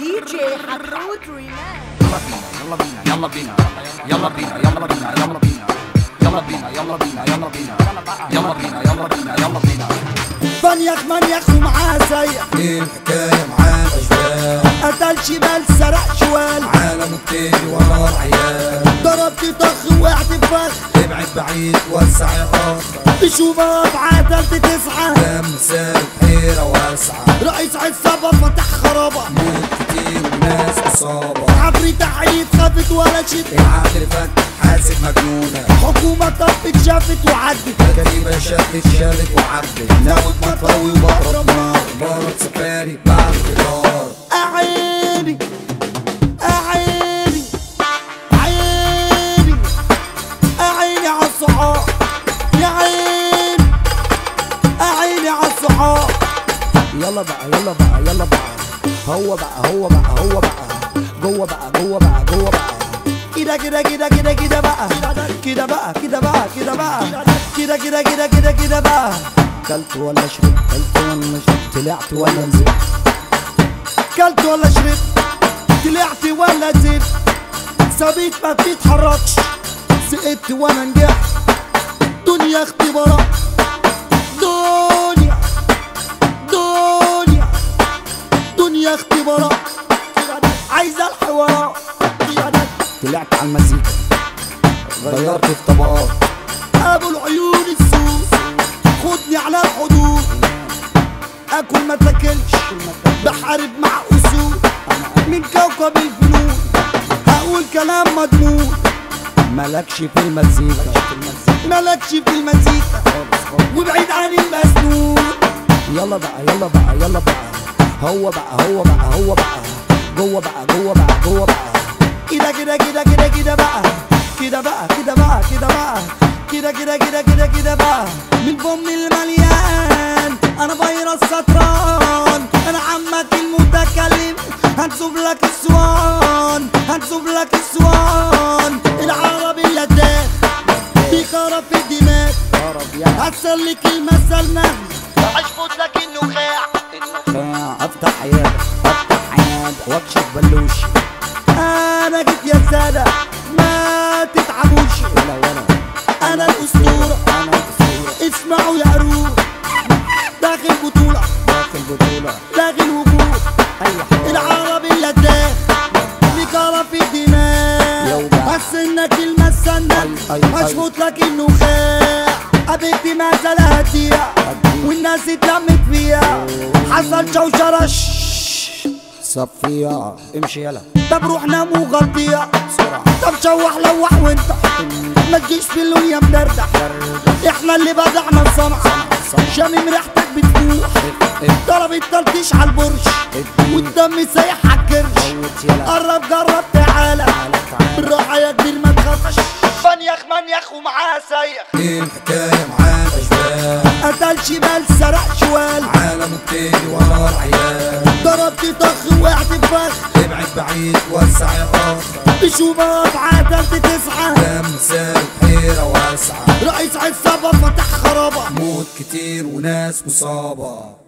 دي جي حتحوت ريماكس يلا بينا يلا بينا يلا بينا يلا بينا يلا بينا يلا بينا يلا بينا يلا بينا يلا بينا يلا بينا يلا بينا فنيخ منيخ ومعاه سيح ايه الحكاية معاه اشباه قتل شمال سرق شوال عالم التاني ورا العيال ضربت طخ وقعت فخ ابعد بعيد وسع الاخر بشوفها بعدلت تسعة دم سالب حيرة واسعة رئيس عصابة فتح خرابة موت كتير وناس اصابة عبري تحيط خافت ولا شت العقل فك حاسب مجنونة حكومة طفت شافت وعدت كتيبة شدت شالت وعدت ناوي مطوي وبضرب نار بارد سفاري بعد قرار أعيني أعيني عيني أعيني عالصحاب يا عيني أعيني عالصحاب يلا بقى يلا بقى يلا بقى هو بقى هو بقى هو بقى جوه بقى جوه بقى جوه بقى كده كده كده كده كده بقى كده بقى كده بقى كده بقى كده كده كده كده كده بقى كلت ولا شربت كلت ولا شربت طلعت ولا نزلت كلت ولا شربت طلعت ولا نزلت سبيت ما بتتحركش سقطت وانا نجحت دنيا اختبارات دنيا دنيا دنيا اختبارات عايزة الحوارات طلعت على المزيكا غيرت في طبقات ابو العيون السوس خدني على الحدود اكل ما تاكلش بحارب مع اسود من كوكب الفنون هقول كلام مضمون مالكش في المزيكا مالكش في المزيكا وبعيد عن المسنون يلا بقى يلا بقى يلا بقى هو بقى هو بقى هو بقى جوه بقى جوه بقى جوه بقى كده كده كده كده كده بقى كده بقى كده بقى كده بقى كده كده كده كده كده بقى من البوم المليان انا فيروس سطران انا عمك المتكلم هنسوب لك السوان هنسوب لك السوان العربي اللداخ بيخرب في الدماغ هسلك المثل نهي اشفط لك النخاع افتح عيادة افتح عيادة واكشف بلوش انا جيت يا سادة ما تتعبوش ولا ولا انا الاسطورة انا الاسطورة اسمعوا يا قرود داخل بطولة داخل بطولة داخل وجود ايوه العربي اللداخ بكرة في الدماغ هسنك المسنة هشفط لك النخاع قابلتي ما زال هدية والناس اتلمت فيها حصل شوشرة صفية امشي يلا طب روح نام وغطيها بسرعة طب شوح لوح وانت ما تجيش في اللون يا مدردح احنا اللي بدعنا الصنعة شامم ريحتك بتفوح ضرب الترتيش على البرش والدم سايح على الكرش قرب جرب تعالى بالراحة يا كبير ما تخافش فنيخ منيخ ومعاه سايح ايه الحكاية معاه اشباه قتل شمال سرق شوال عالم التاني ورا العيال ضربت طخ وقعت فخ ابعد بعيد وسع الاخر بشوفها بعدلت تسعة دم سالب حيرة واسعة رئيس عصابة فتح خرابة موت كتير وناس مصابة